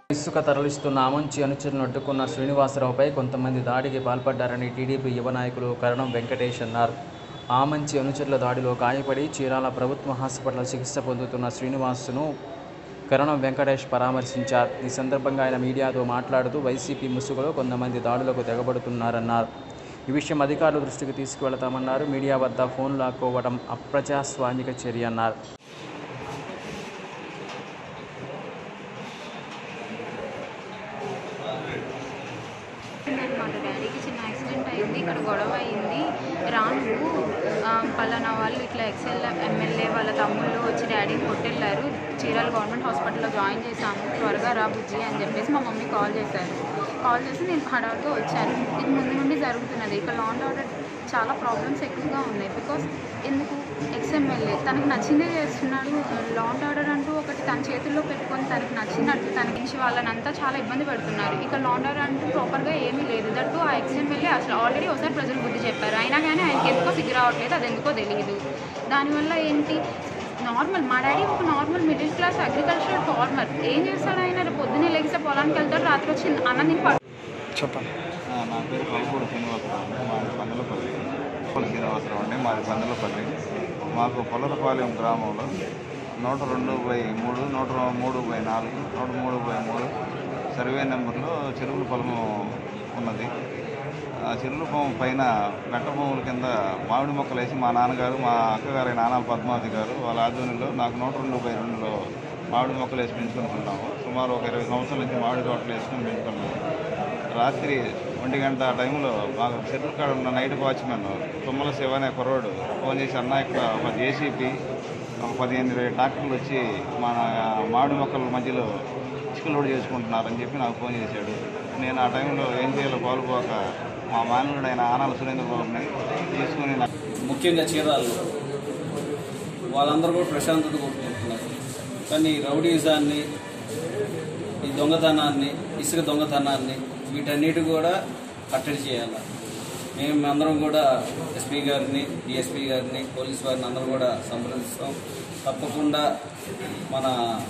ఇసుక తరలిస్తున్న ఆమంచి అనుచరులను అడ్డుకున్న శ్రీనివాసరావుపై కొంతమంది దాడికి పాల్పడ్డారని టీడీపీ యువ నాయకులు కరణం వెంకటేష్ అన్నారు ఆమంచి అనుచరుల దాడిలో గాయపడి చీరాల ప్రభుత్వ హాస్పిటల్ చికిత్స పొందుతున్న శ్రీనివాస్ను కరణం వెంకటేష్ పరామర్శించారు ఈ సందర్భంగా ఆయన మీడియాతో మాట్లాడుతూ వైసీపీ ముసుగులో కొంతమంది దాడులకు తెగబడుతున్నారన్నారు ఈ విషయం అధికారుల దృష్టికి తీసుకువెళతామన్నారు మీడియా వద్ద ఫోన్ లాక్కోవడం అప్రజాస్వామిక చర్య అన్నారు అనమాట డాడీకి చిన్న యాక్సిడెంట్ అయింది ఇక్కడ గొడవ అయింది రా నువ్వు ఆ, పలానా వాళ్ళు ఇట్లా ఎక్సెల్ ఎమ్మెల్యే వాళ్ళ తమ్ముళ్ళు వచ్చి డాడీని కొట్టెళ్ళారు చీరాల గవర్నమెంట్ హాస్పిటల్లో జాయిన్ చేశాము త్వరగా రా బుజ్జి అని చెప్పేసి మా మమ్మీ కాల్ చేశారు కాల్ చేసి నేను హడావుడితో వచ్చాను ఇది ముందు నుండి జరుగుతున్నది ఇక్కడ లా అండ్ ఆర్డర్ చాలా ప్రాబ్లమ్స్ ఎక్కువగా ఉన్నాయి బికాస్ ఎందుకు ఎక్స్ఎమ్మెల్యే తనకు నచ్చిందే చేస్తున్నాడు లా అండ్ ఆర్డర్ అంటూ ఒకటి తన చేతుల్లో పెట్టుకొని తనకు నచ్చినట్టు తనకి నుంచి వాళ్ళనంతా చాలా ఇబ్బంది పెడుతున్నారు ఇక లా అండ్ ఆర్డర్ అంటూ ప్రాపర్గా ఏమీ లేదు దట్టు ఆ ఎక్స్ఎమ్మెల్యే అసలు ఆల్రెడీ ఒకసారి ప్రజలు బుద్ధి చెప్పారు అయినా కానీ ఆయనకి ఎందుకో సిగ్గు రావట్లేదు అది ఎందుకో తెలియదు దానివల్ల ఏంటి నార్మల్ మా డాడీ ఒక normal middle class agricultural farmer ఏం చేస్తాడు ఆయన రేపు పొద్దున్నే లెగిస్తే పొలానికి వెళ్తాడు రాత్రి వచ్చి అన్నం తిని పడు చెప్పండి ఆ, నా పేరు పల్పూడి శ్రీనివాసరావు అండి మాది పందలపల్లి పల్లి శ్రీనివాసరావు అండి మాది పందలపల్లి మాకు పొలరపాలెం గ్రామంలో నూట రెండు బై మూడు నూట మూడు బై నాలుగు నూట మూడు బై మూడు సర్వే నెంబర్లో చెరువుల పొలం ఉన్నది ఆ చెరువుల పొలం పైన మెట్ట భూముల కింద మామిడి మొక్కలు వేసి మా నాన్నగారు మా అక్కగారి నాన్న పద్మావతి గారు వాళ్ళ ఆధ్వర్యంలో నాకు నూట రెండు బై రెండులో మామిడి మొక్కలు వేసి పెంచుకుంటున్నాము సుమారు ఒక ఇరవై సంవత్సరాల నుంచి మామిడి తోటలు వేసుకొని పెంచుకున్నాము రాత్రి ఒంటి గంట ఆ టైంలో మాకు చెరువు కాడ ఉన్న నైట్ వాచ్మెన్ తుమ్మల శివ అనే కుర్రోడు ఫోన్ చేసి అన్న ఇక్కడ ఒక జేసీపీ ఒక పదిహేను ఇరవై ట్రాక్టర్లు వచ్చి మన మామిడి మొక్కల మధ్యలో ఇసుక లోడ్ చేసుకుంటున్నారని చెప్పి నాకు ఫోన్ చేశాడు నేను ఆ టైంలో ఏం చేయాలో పాల్పోక మా మానవుడు ఆయన ఆనాల సురేంద్రబాబుని తీసుకుని నా ముఖ్యంగా చీరాల్లో వాళ్ళందరూ కూడా ప్రశాంతత కోరుకుంటున్నారు కానీ ఈ రౌడీజాన్ని ఈ దొంగతనాన్ని ఇసుక దొంగతనాన్ని వీటన్నిటి కూడా కట్టడి చేయాలి మేము అందరం కూడా ఎస్పీ గారిని డిఎస్పీ గారిని పోలీస్ వారిని అందరం కూడా సంప్రదిస్తాం తప్పకుండా మన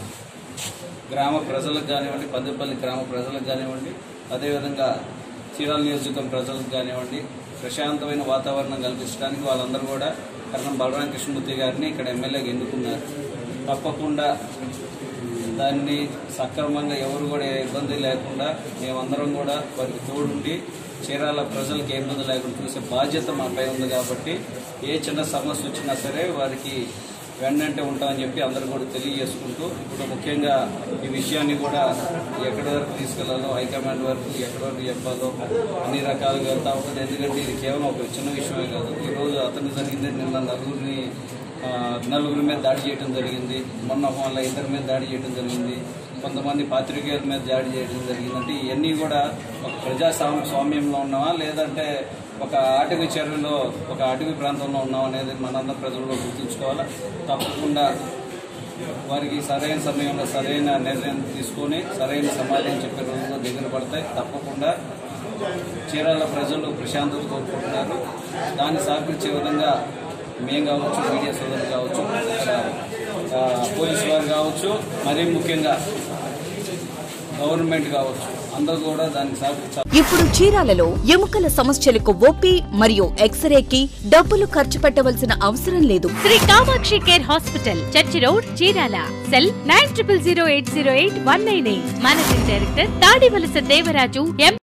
గ్రామ ప్రజలకు కానివ్వండి పందిపల్లి గ్రామ ప్రజలకు కానివ్వండి అదేవిధంగా చీరాల నియోజకవర్గం ప్రజలకు కానివ్వండి ప్రశాంతమైన వాతావరణం కల్పించడానికి వాళ్ళందరూ కూడా కరణం బలరామ కృష్ణమూర్తి గారిని ఇక్కడ ఎమ్మెల్యేగా ఎన్నుకున్నారు తప్పకుండా దాన్ని సక్రమంగా ఎవరు కూడా ఏ ఇబ్బంది లేకుండా మేమందరం కూడా వారికి తోడుండి చీరాల ప్రజలకు ఏ ఇబ్బంది లేకుండా చూసే బాధ్యత మాపై ఉంది కాబట్టి ఏ చిన్న సమస్య వచ్చినా సరే వారికి వెన్నంటే ఉంటామని చెప్పి అందరూ కూడా తెలియజేసుకుంటూ ఇప్పుడు ముఖ్యంగా ఈ విషయాన్ని కూడా ఎక్కడి వరకు తీసుకెళ్లాలో హైకమాండ్ వరకు ఎక్కడి వరకు చెప్పాలో అన్ని రకాలుగా వెళ్తా ఉంటుంది ఎందుకంటే ఇది కేవలం ఒక చిన్న విషయమే కాదు ఈరోజు అతను జరిగింది నిన్న నలుగురిని ఆ, నలుగురి మీద దాడి చేయడం జరిగింది మొన్న వాళ్ళ ఇద్దరి మీద దాడి చేయడం జరిగింది కొంతమంది పాత్రికేయుల మీద దాడి చేయడం జరిగింది అంటే ఇవన్నీ కూడా ఒక ప్రజాస్వామ్య స్వామ్యంలో ఉన్నామా లేదంటే ఒక అటవీ చర్యలో ఒక అటవీ ప్రాంతంలో ఉన్నాం అనేది మనందరం ప్రజల్లో గుర్తుంచుకోవాలి తప్పకుండా వారికి సరైన సమయంలో సరైన నిర్ణయం తీసుకొని సరైన సమాధానం చెప్పే రోజుల్లో దగ్గర పడతాయి తప్పకుండా చీరాల ప్రజలు ప్రశాంతత కోరుకుంటున్నారు దాన్ని సహకరించే విధంగా మేము కావచ్చు మీడియా సోదరులు కావచ్చు ఇక్కడ ఆ, పోలీసు వారు కావచ్చు మరీ ముఖ్యంగా గవర్నమెంట్ కావచ్చు అందరూ కూడా దానికి సహకరించాలి ఇప్పుడు చీరాలలో ఎముకల సమస్యలకు ఓపీ మరియు ఎక్స్రేకి డబ్బులు ఖర్చు పెట్టవలసిన అవసరం లేదు Shri Kamakshi care hospital church road Chirala cell nine triple zero eight zero eight one nine eight managing director Tadivalasa Devaraju ఎం